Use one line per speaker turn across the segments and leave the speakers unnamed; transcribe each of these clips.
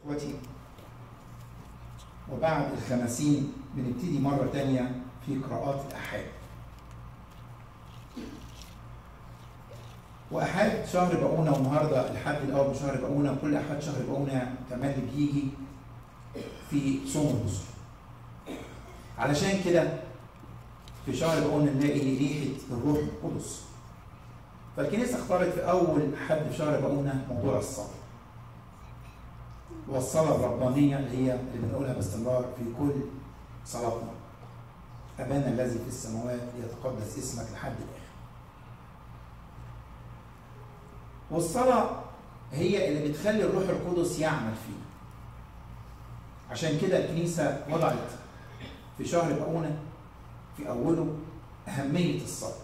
اخواتي وبعد الخمسين بنبتدي مرة تانية في قراءات الأحاد وأحاد شهر بقونا والنهاردة الحد الأول من شهر بقونا كل أحد شهر بقونا تملي بيجي في صوم الرسل علشان كده في شهر بقونا نلاقي ريحة الروح القدس فالكنيسة اختارت في أول حد في شهر بقونا موضوع الصلاة والصلاة الربانية اللي هي اللي بنقولها باستمرار في كل صلاتنا أبانا الذي في السماوات ليتقدس اسمك لحد الآخر والصلاة هي اللي بتخلي الروح القدس يعمل فينا عشان كده الكنيسة وضعت في شهر بقونة في أوله أهمية الصلاة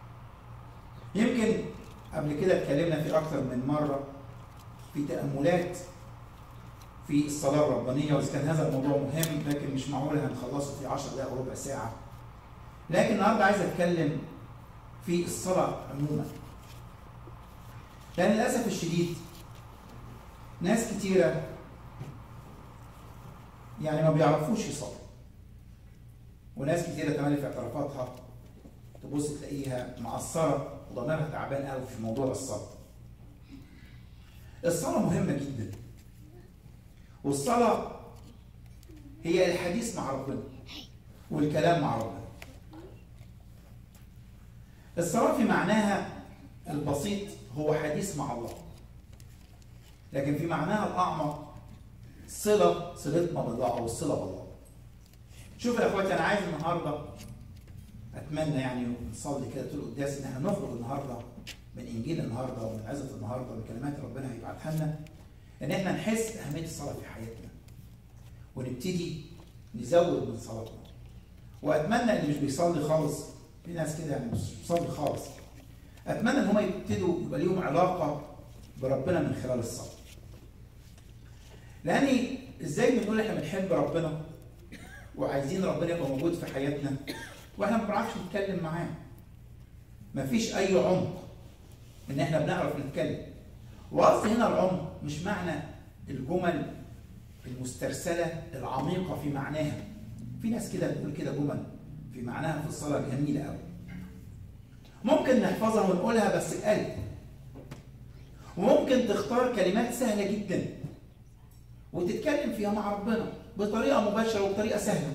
يمكن قبل كده اتكلمنا في أكثر من مرة في تأملات في الصلاة الربانية وإذا كان هذا الموضوع مهم لكن مش معقول هنخلصه في 10 دقائق وربع ساعة. لكن النهارده عايز أتكلم في الصلاة عموما. لأن للأسف الشديد ناس كتيرة يعني ما بيعرفوش يصلوا. وناس كتيرة تملي في اعترافاتها تبص تلاقيها مقصرة وضميرها تعبان قوي في موضوع الصلاة. الصلاة مهمة جدا. والصلاة هي الحديث مع ربنا والكلام مع ربنا الصلاة في معناها البسيط هو حديث مع الله لكن في معناها الأعمق صلة صلتنا بالله أو الصلة بالله شوف يا اخواتي أنا عايز النهاردة أتمنى يعني نصلي كده طول القداس إن احنا نخرج النهاردة من إنجيل النهاردة ومن عزة النهاردة من كلمات ربنا هيبعتها لنا ان احنا نحس باهميه الصلاه في حياتنا ونبتدي نزود من صلاتنا واتمنى اللي مش بيصلي خالص في ناس كده يعني مش بيصلي خالص اتمنى ان هم يبتدوا يبقى ليهم علاقه بربنا من خلال الصلاه لاني ازاي بنقول احنا بنحب ربنا وعايزين ربنا يبقى موجود في حياتنا واحنا ما بنعرفش نتكلم معاه مفيش اي عمق ان احنا بنعرف نتكلم وقصدي هنا العمق مش معنى الجمل المسترسله العميقه في معناها في ناس كده بتقول كده جمل في معناها في الصلاه جميله قوي ممكن نحفظها ونقولها بس بقلب وممكن تختار كلمات سهله جدا وتتكلم فيها مع ربنا بطريقه مباشره وبطريقه سهله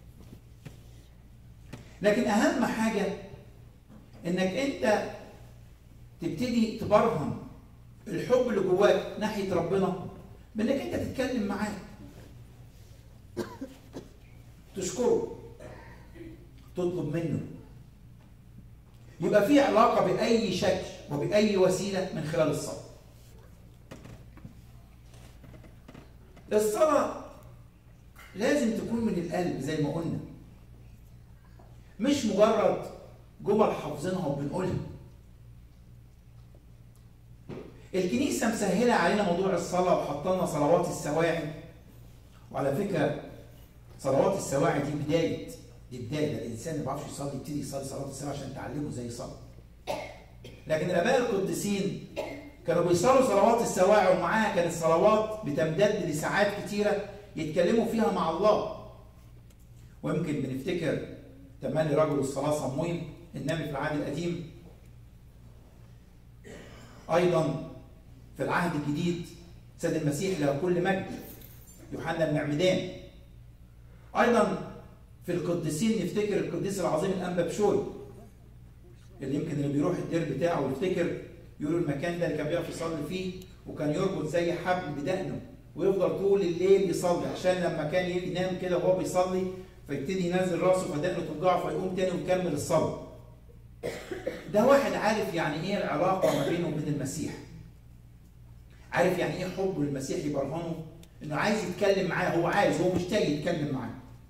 لكن اهم حاجه انك انت تبتدي تبرهن الحب اللي جواك ناحيه ربنا بانك انت تتكلم معاه تشكره تطلب منه يبقى في علاقه باي شكل وباي وسيله من خلال الصلاه الصلاه لازم تكون من القلب زي ما قلنا مش مجرد جمل حافظينها وبنقولها الكنيسة مسهلة علينا موضوع الصلاة وحاطة لنا صلوات السواعي وعلى فكرة صلوات السواعي دي بداية دي بداية ده الإنسان اللي ما بيعرفش يصلي يبتدي يصلي صلاة السواعي عشان تعلمه ازاي يصلي. لكن الآباء القديسين كانوا بيصلوا صلوات السواعي ومعاها كانت الصلوات بتمتد لساعات كتيرة يتكلموا فيها مع الله. ويمكن بنفتكر تملي رجل الصلاة صمويل النبي في العهد القديم أيضا في العهد الجديد سيد المسيح له كل مجد يوحنا المعمدان ايضا في القديسين نفتكر القديس العظيم الانبا بشوي اللي يمكن اللي بيروح الدير بتاعه ويفتكر يقولوا المكان ده اللي كان بيقف يصلي فيه وكان يربط زي حبل بدقنه ويفضل طول الليل يصلي عشان لما كان ينام كده وهو بيصلي فيبتدي ينزل راسه فدقنه توجعه فيقوم تاني ويكمل الصلاه. ده واحد عارف يعني ايه العلاقه ما بينه وبين المسيح. عارف يعني ايه حبه للمسيح يبرهنه انه عايز يتكلم معاه هو عايز هو مشتاق يتكلم معاه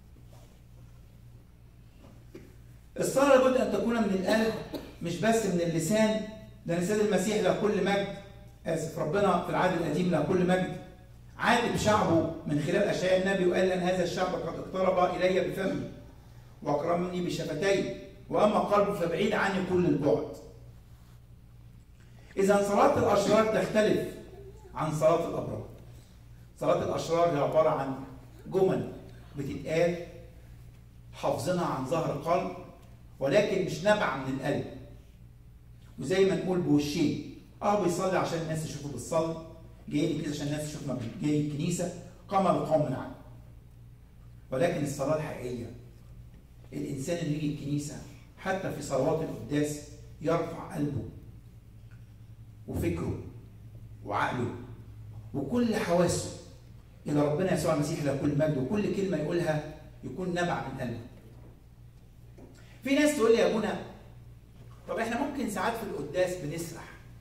الصلاة لابد أن تكون من القلب مش بس من اللسان لأن السيد المسيح له كل مجد آسف ربنا في العهد القديم له كل مجد عاتب شعبه من خلال أشعياء النبي وقال أن هذا الشعب قد اقترب إلي بفمي وأكرمني بشفتي وأما قلبه فبعيد عني كل البعد إذا صلاة الأشرار تختلف عن صلاة الأبرار صلاة الأشرار هي عبارة عن جمل بتتقال حافظينها عن ظهر قلب ولكن مش نابعة من القلب وزي ما نقول بوشين اه بيصلي عشان الناس تشوفه بيصلي جاي الكنيسه عشان الناس تشوف ما جاي الكنيسه قام القوم عنه ولكن الصلاه الحقيقيه الانسان اللي يجي الكنيسه حتى في صلوات القداس يرفع قلبه وفكره وعقله وكل حواسه الى ربنا يسوع المسيح له كل مجد وكل كلمه يقولها يكون نبع من قلبه. في ناس تقول لي يا ابونا طب احنا ممكن ساعات في القداس بنسرح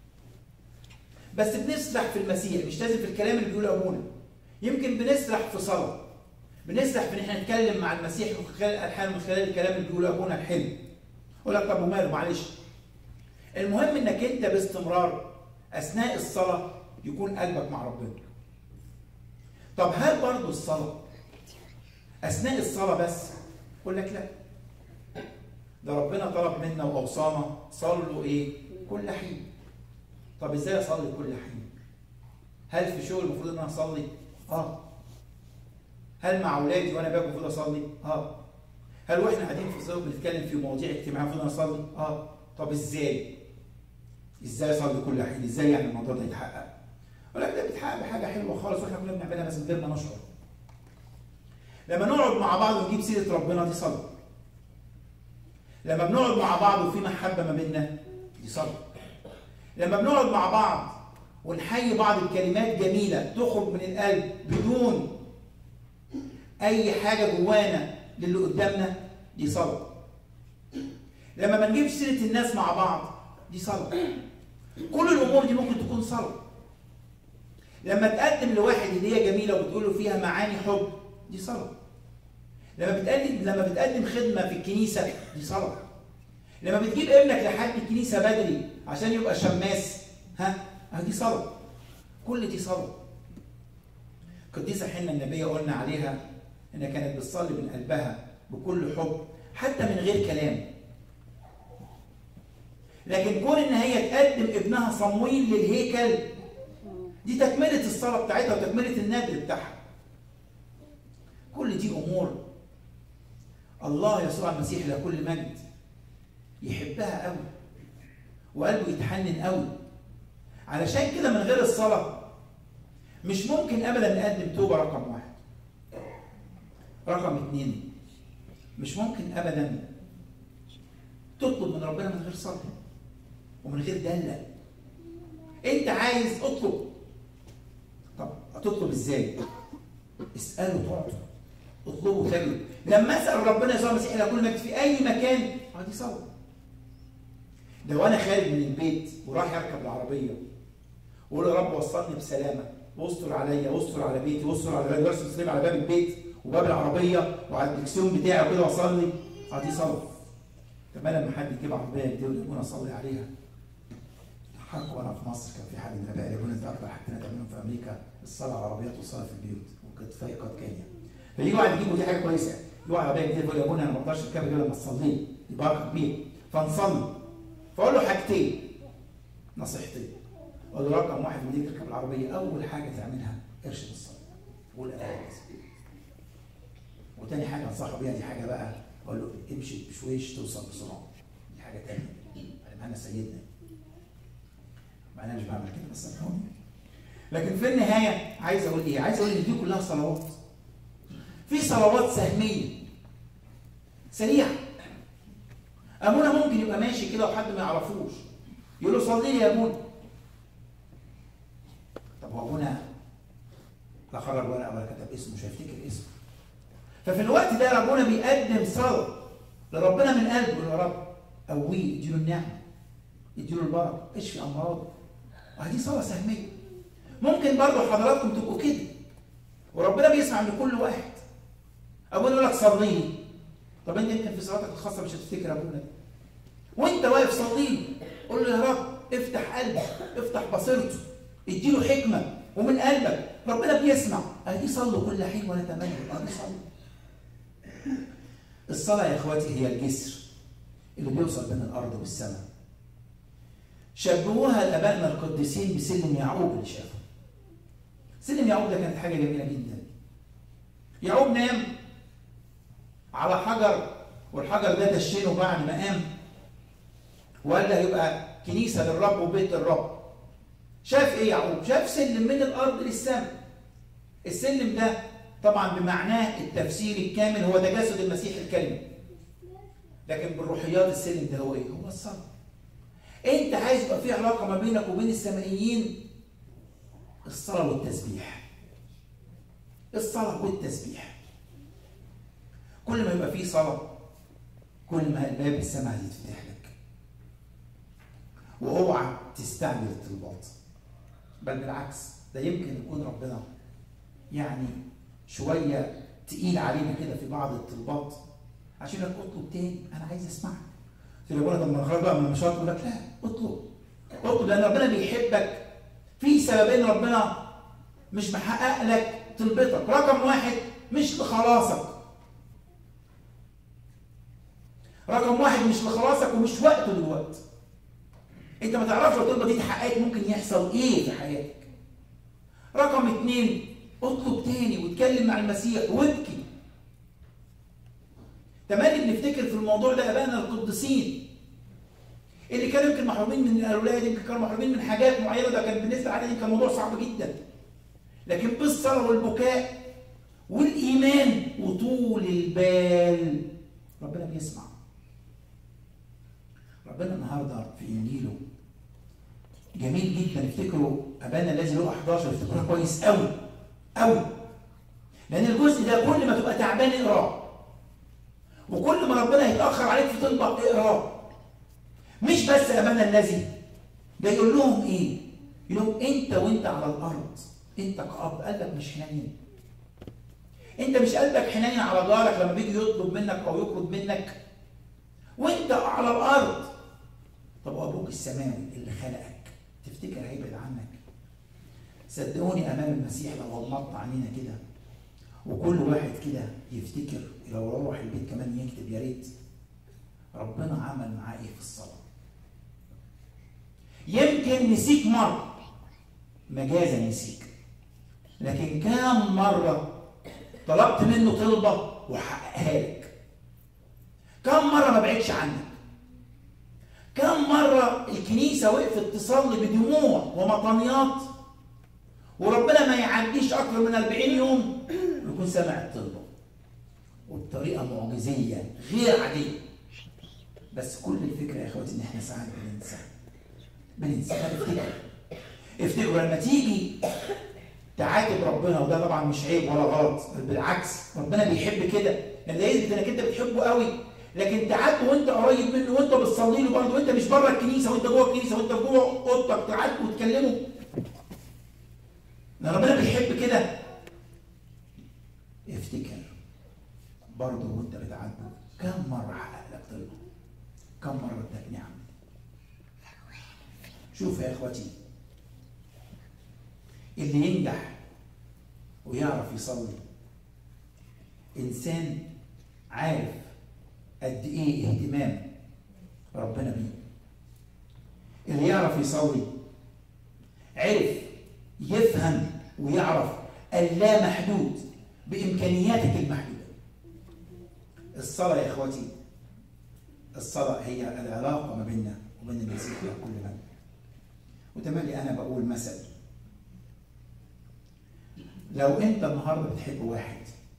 بس بنسرح في المسيح مش لازم في الكلام اللي بيقوله ابونا يمكن بنسرح في صلاه بنسرح في ان احنا نتكلم مع المسيح من خلال الالحان من خلال الكلام اللي بيقوله ابونا الحلو اقول لك طب وماله معلش المهم انك انت باستمرار اثناء الصلاه يكون قلبك مع ربنا طب هل برضه الصلاه اثناء الصلاه بس اقول لك لا ده ربنا طلب منا واوصانا صلوا ايه كل حين طب ازاي اصلي كل حين هل في شغل المفروض ان انا اصلي اه هل مع اولادي وانا باكل المفروض اصلي اه هل واحنا قاعدين في الصلاه بنتكلم في مواضيع اجتماعيه المفروض اصلي اه طب ازاي ازاي اصلي كل حين ازاي يعني الموضوع ده يتحقق ولكن ده بيتحقق بحاجه حلوه خالص واحنا كلنا بنعملها بس من غير ما نشعر لما نقعد مع بعض ونجيب سيره ربنا دي صلاه لما بنقعد مع بعض وفي محبه ما بيننا دي صلاه لما بنقعد مع بعض ونحيي بعض بكلمات جميله تخرج من القلب بدون اي حاجه جوانا للي قدامنا دي صلاه لما ما نجيبش سيره الناس مع بعض دي صلاه كل الامور دي ممكن تكون صلاه لما تقدم لواحد هديه جميله وبتقول له فيها معاني حب دي صلاه لما بتقدم لما بتقدم خدمه في الكنيسه دي صلاه لما بتجيب ابنك لحد الكنيسه بدري عشان يبقى شماس ها دي صلاه كل دي صلاه قديسه حنه النبيه قلنا عليها انها كانت بتصلي من قلبها بكل حب حتى من غير كلام لكن كون ان هي تقدم ابنها صمويل للهيكل دي تكمله الصلاه بتاعتها وتكمله النادر بتاعها كل دي امور الله يسوع المسيح له كل مجد يحبها قوي وقلبه يتحنن قوي علشان كده من غير الصلاه مش ممكن ابدا نقدم توبه رقم واحد رقم اثنين مش ممكن ابدا تطلب من ربنا من غير صلاه ومن غير دلة انت عايز اطلب طب هتطلب ازاي اساله تعطى اطلبه تجد لما اسال ربنا يسوع المسيح الى كل مجد في اي مكان اه دي صلاه لو انا خارج من البيت ورايح اركب العربيه واقول يا رب وصلني بسلامه واستر عليا واستر على بيتي واستر على بيتي وارسل سليم على باب البيت وباب العربيه وعلى الدكسيون بتاعي وكده وصلني اه دي صلاه طب لما حد يجيب عربيه يقول لي اصلي عليها حق وانا في مصر كان في حد من الاباء يقول انت اكتر حاجتين تعملهم في امريكا الصلاه على العربيات والصلاه في البيوت وكانت في قد كينيا فيجي واحد يجيبوا دي حاجه كويسه يجي واحد عربيه جديده يقول يا ابونا انا ما اقدرش اركبها غير لما تصلي دي بركه كبيره فنصلي فاقول له حاجتين نصيحتين اقول له رقم واحد لما تيجي تركب العربيه اول حاجه تعملها ارشد الصلاه قول انا وتاني حاجه انصحه بيها دي حاجه بقى اقول له امشي بشويش توصل بسرعه دي حاجه تانيه انا سيدنا انا مش بعمل كده بس سامحوني لكن في النهايه عايز اقول ايه؟ عايز اقول ان دي كلها صلوات. في صلوات سهميه سريعه. ابونا ممكن يبقى ماشي كده وحد ما يعرفوش يقول له صلي لي يا ابونا. طب هو ابونا لا خرج ورقه ولا كتب اسمه مش هيفتكر اسمه. ففي الوقت ده ابونا بيقدم صلاه لربنا من قلبه يا رب قويه اديله النعمه اديله البركه اشفي امراضه دي صلاه سهميه ممكن برضه حضراتكم تبقوا كده وربنا بيسمع من كل واحد ابونا يقول لك صلي لي طب انت يمكن في صلاتك الخاصه مش هتفتكر ابونا ده وانت واقف صلي لي قول له يا رب افتح قلبه افتح بصيرته اديله حكمه ومن قلبك ربنا بيسمع ادي صلوا كل حين ولا تمنوا ادي صلوا الصلاه يا اخواتي هي الجسر اللي بيوصل بين الارض والسماء شبهوها الابائنا القديسين بسلم يعقوب اللي شافه سلم يعقوب ده كانت حاجه جميله جدا يعقوب نام على حجر والحجر ده دشنه بعد ما قام وقال له هيبقى كنيسه للرب وبيت الرب شاف ايه يعقوب شاف سلم من الارض للسماء السلم ده طبعا بمعناه التفسيري الكامل هو تجسد المسيح الكلمه لكن بالروحيات السلم ده هو ايه هو الصلاه انت عايز يبقى في علاقه ما بينك وبين السمائيين الصلاه والتسبيح الصلاه والتسبيح كل ما يبقى فيه صلاه كل ما باب السماء هيتفتح لك واوعى تستعجل الطلبات بل بالعكس ده يمكن يكون ربنا يعني شويه تقيل علينا كده في بعض الطلبات عشان لك اطلب تاني انا عايز اسمعك تقول لك طب ما خلاص بقى من النشاط يقول لك لا اطلب اطلب لان ربنا بيحبك في سببين ربنا مش محقق لك طلبتك رقم واحد مش لخلاصك رقم واحد مش لخلاصك ومش وقته دلوقتي انت ما تعرفش لو الطلبه دي اتحققت ممكن يحصل ايه في حياتك رقم اتنين اطلب تاني واتكلم مع المسيح وابكي تمام بنفتكر في الموضوع ده ابائنا القديسين اللي كانوا يمكن محرومين من الاولاد يمكن كانوا محرومين من حاجات معينه ده كان بالنسبه لعدد كان موضوع صعب جدا لكن بالصلاه والبكاء والايمان وطول البال ربنا بيسمع ربنا النهارده في انجيله جميل جدا افتكروا ابانا الذي له 11 افتكروها كويس قوي قوي لان الجزء ده كل ما تبقى تعبان اقراه وكل ما ربنا يتاخر عليك في طلبك اقراه مش بس ابانا الذي ده يقول لهم ايه؟ يقول لهم انت وانت على الارض انت كاب قلبك مش حنين انت مش قلبك حنين على جارك لما بيجي يطلب منك او يطلب منك وانت على الارض طب ابوك السماوي اللي خلقك تفتكر هيبعد عنك صدقوني امام المسيح لو غمضت عينينا كده وكل واحد كده يفتكر لو روح البيت كمان يكتب يا ريت ربنا عمل معاه ايه في الصلاه يمكن نسيك مره مجازا نسيك لكن كام مره طلبت منه طلبه وحققها لك كم مره ما بعدش عنك كم مرة الكنيسة وقفت تصلي بدموع ومطنيات وربنا ما يعديش أكثر من 40 يوم يكون سامع الطلبة وبطريقة معجزية غير عادية بس كل الفكرة يا اخواتي ان احنا ساعات بننسى بننسى افتكر افتكروا لما تيجي تعاتب ربنا وده طبعا مش عيب ولا غلط بالعكس ربنا بيحب كده لان ده يثبت انك انت بتحبه قوي لكن تعاتبه وانت قريب منه وانت بتصلي له برضه وانت مش بره الكنيسه وانت جوه الكنيسه وانت جوه اوضتك تعاتبه وتكلمه لان ربنا بيحب كده افتكر برضه وانت بتعاتبه كم مره حقق لك طلبه كم مره اداك نعم شوف يا اخواتي اللي ينجح ويعرف يصلي انسان عارف قد ايه اهتمام ربنا بيه اللي يعرف يصلي عرف يفهم ويعرف اللا محدود بامكانياتك المحدوده الصلاه يا اخواتي الصلاه هي العلاقه ما بيننا وبين المسيح في كل من وتملي انا بقول مثل لو انت النهارده بتحب واحد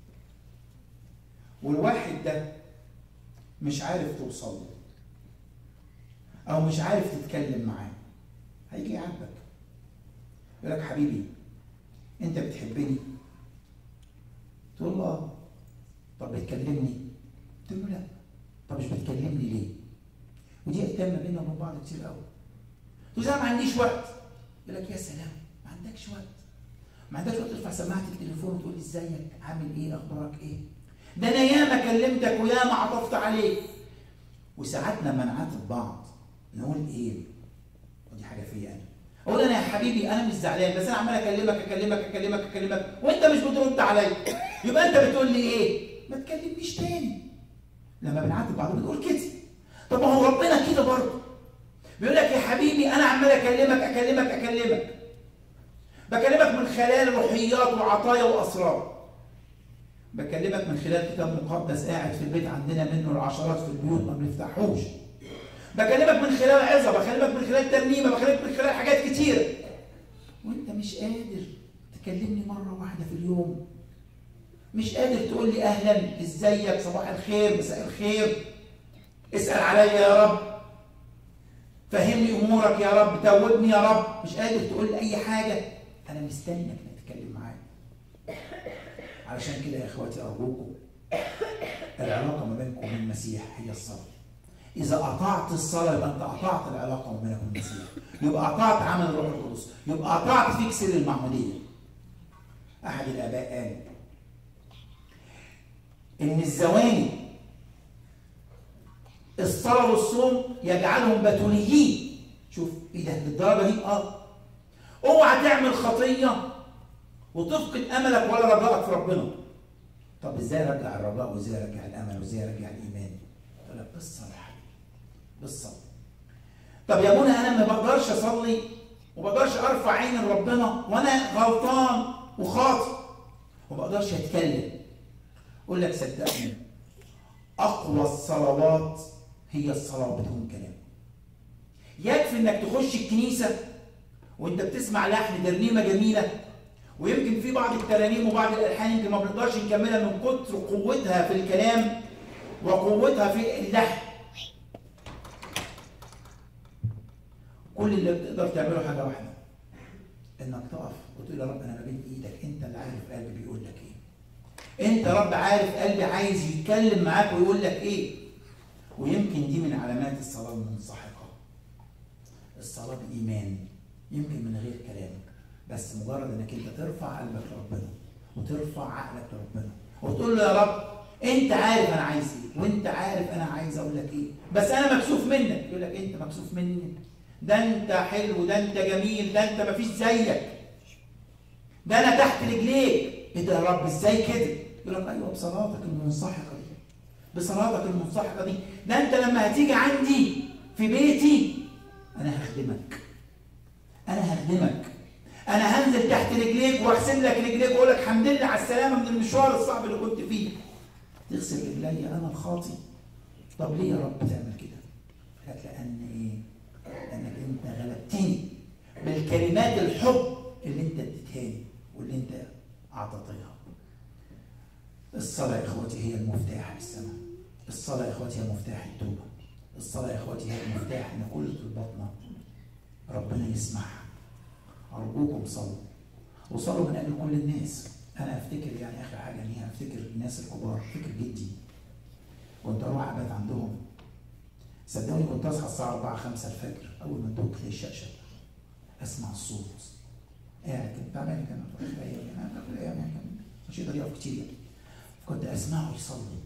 والواحد ده مش عارف توصل له او مش عارف تتكلم معاه هيجي يعاتبك يقول لك حبيبي انت بتحبني تقول له اه طب بتكلمني تقول له لا طب مش بتكلمني ليه ودي اهتم بينا وبين بعض كتير قوي تقول له ما عنديش وقت يقول لك يا سلام ما عندكش وقت ما عندكش وقت ترفع سماعه التليفون وتقول لي ازيك عامل ايه اخبارك ايه ده انا ياما كلمتك وياما عطفت عليك وساعات لما نعاتب بعض نقول ايه ودي حاجه فيا انا اقول انا يا حبيبي انا مش زعلان بس انا عمال اكلمك اكلمك اكلمك اكلمك وانت مش بترد عليا يبقى انت بتقول لي ايه ما تكلمنيش تاني لما بنعاتب بعض بنقول كده طب ما هو ربنا كده برضه بيقول لك يا حبيبي انا عمال اكلمك اكلمك اكلمك بكلمك من خلال روحيات وعطايا واسرار بكلمك من خلال كتاب مقدس قاعد في البيت عندنا منه العشرات في البيوت ما بنفتحوش بكلمك من خلال عظه بكلمك من خلال ترنيمه بكلمك من خلال حاجات كتيره وانت مش قادر تكلمني مره واحده في اليوم مش قادر تقول لي اهلا ازيك صباح الخير مساء الخير اسال عليا يا رب فهمني امورك يا رب توبني يا رب مش قادر تقول لي اي حاجه انا مستني انك تتكلم معايا علشان كده يا اخواتي ارجوكم العلاقه ما بينكم وبين المسيح هي الصلاه اذا قطعت الصلاه يبقى انت قطعت العلاقه ما بينك وبين المسيح يبقى قطعت عمل الروح القدس يبقى قطعت فيك سر المعموديه احد الاباء قال ان الزواني الصلاه والصوم يجعلهم بتوليين شوف ايه ده للدرجه دي اه اوعى تعمل خطيه وتفقد املك ولا رجائك في ربنا طب ازاي ارجع الرجاء وازاي ارجع الامل وازاي ارجع الايمان يقول لك بالصلاه يا حبيبي بالصلاه طب يا منى انا ما بقدرش اصلي وما بقدرش ارفع عيني لربنا وانا غلطان وخاطئ وما بقدرش اتكلم اقول لك صدقني اقوى الصلوات هي الصلاه بدون كلام يكفي انك تخش الكنيسه وانت بتسمع لحن ترنيمه جميله ويمكن في بعض الترانيم وبعض الالحان يمكن ما بنقدرش نكملها من كتر قوتها في الكلام وقوتها في اللحن كل اللي بتقدر تعمله حاجه واحده انك تقف وتقول يا رب انا ما بين ايدك انت اللي عارف قلبي بيقول لك ايه انت يا رب عارف قلبي عايز يتكلم معاك ويقول لك ايه ويمكن دي من علامات الصلاه المنسحقه الصلاه بايمان يمكن من غير كلام بس مجرد انك انت ترفع قلبك لربنا وترفع عقلك لربنا وتقول له يا رب انت عارف انا عايز ايه وانت عارف انا عايز اقول لك ايه بس انا مكسوف منك يقول لك انت مكسوف مني ده انت حلو ده انت جميل ده انت مفيش زيك ده انا تحت رجليك ايه ده يا رب ازاي كده يقول لك ايوه بصلاتك المنسحقه دي بصلاتك المنسحقه دي ده انت لما هتيجي عندي في بيتي انا هخدمك انا هخدمك انا هنزل تحت رجليك واغسل لك رجليك واقول لك الحمد لله على السلامه من المشوار الصعب اللي كنت فيه تغسل رجلي انا الخاطي طب ليه يا رب تعمل كده قالت لان ايه لانك انت غلبتني بالكلمات الحب اللي انت اديتهاني واللي انت اعطيتها الصلاة يا اخواتي هي المفتاح للسماء الصلاة يا اخواتي هي مفتاح التوبة الصلاة يا اخواتي هي المفتاح ان كل طلباتنا ربنا يسمعها ارجوكم صلوا وصلوا من اجل كل الناس انا افتكر يعني اخر حاجه ليها افتكر الناس الكبار افتكر جدي كنت اروح ابات عندهم صدقوني كنت اصحى الساعه 4 5 الفجر اول ما تدوق تلاقي الشاشه اسمع الصوت قاعد كده تعبان كان في اخر ايام يعني في اخر ايام يعني كان مش يقدر يقف كتير يعني كنت اسمعه يصلي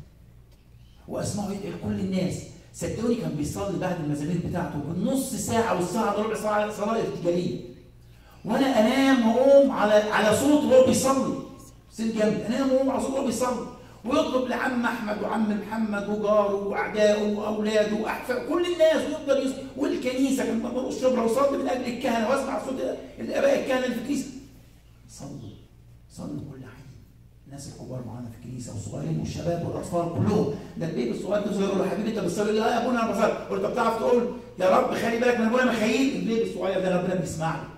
واسمعه يدعي لكل الناس صدقوني كان بيصلي بعد المزامير بتاعته بالنص ساعه والساعه ربع ساعه صلاه ارتجاليه وانا انام واقوم على على صوت وهو بيصلي سيد جنبي انام واقوم على صوت وهو بيصلي ويطلب لعم احمد وعم محمد وجاره واعدائه واولاده واحفاده كل الناس ويفضل يصلي والكنيسه كان بروح الشبرا وصلي من اجل الكهنه واسمع صوت الاباء الكهنه اللي في الكنيسه صلوا صلوا كل حي الناس الكبار معانا في الكنيسه والصغيرين والشباب والاطفال كلهم ده البيبي الصغير ده يقول له حبيبي انت بتصلي لا يا ابونا انا بصلي قلت طب تعرف تقول يا رب خلي بالك من ابونا مخيل البيبي الصغير ده ربنا بيسمع له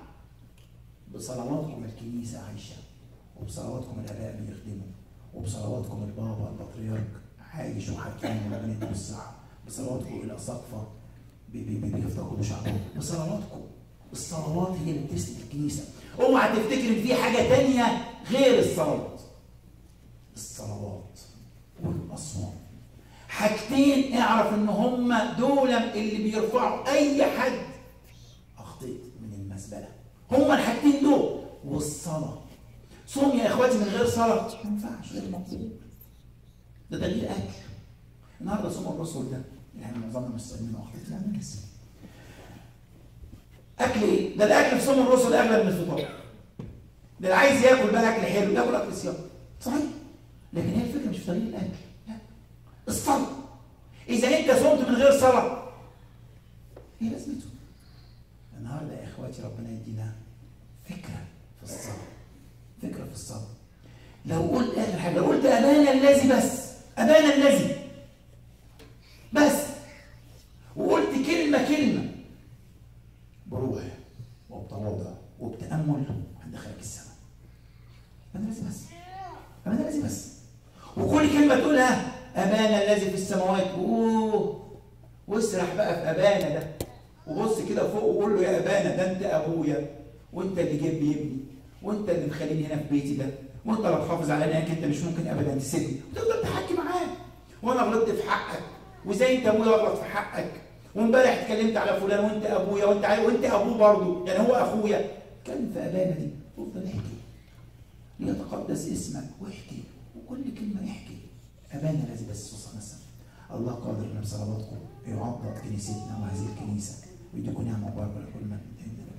بصلواتكم الكنيسه عايشه وبصلواتكم الاباء بيخدموا وبصلواتكم البابا البطريرك عايش وحكيم وربنا يديله الصحه بصلواتكم الاساقفه بيفتقدوا شعبهم بصلواتكم الصلوات هي اللي بتسند الكنيسه اوعى تفتكر ان في حاجه تانية غير الصلوات الصلوات والاصوات حاجتين اعرف ان هم دول اللي بيرفعوا اي حد اخطيت من المزبله هم الحاجتين دول والصلاه صوم يا اخواتي من غير صلاه ما ينفعش غير مقبول ده تغيير اكل النهارده صوم الرسل ده يعني معظمنا مش صايمين واخطيت لا انا لسه اكل ايه؟ ده الاكل في صوم الرسل اغلى من الفطار ده اللي عايز ياكل بقى اكل حلو ياكل اكل صيام صحيح لكن هي الفكره مش في تغيير الاكل لا الصلاه اذا انت صمت من غير صلاه ايه لازمته؟ النهارده يا اخواتي ربنا يدينا فكره في الصلاة فكرة في الصلاة لو قلت آخر حاجة لو قلت أبانا الذي بس أبانا الذي بس وقلت كلمة كلمة بروح وبتواضع وبتأمل هندخلك السماء أنا الذي بس أبانا الذي بس وكل كلمة تقولها أبانا الذي في السماوات أوه واسرح بقى في أبانا ده وبص كده فوق وقول له يا أبانا ده أنت أبويا وأنت اللي جايب لي ابني وأنت اللي مخليني هنا في بيتي ده وأنت اللي تحافظ على إنك أنت مش ممكن أبدا تسيبني وتفضل تحكي معاه وأنا غلطت في حقك وزي أنت أبويا غلط في حقك وامبارح اتكلمت على فلان وأنت أبويا وأنت عارف وأنت أبوه برضه يعني هو أخويا اتكلم في أبانا دي تفضل احكي ليتقدس اسمك واحكي وكل كلمة احكي أبانا الذي بس وصلنا السماء الله قادر ان بصلواتكم يعضد كنيستنا وهذه الكنيسه ويديكم نعمه وبركه لكل من عندنا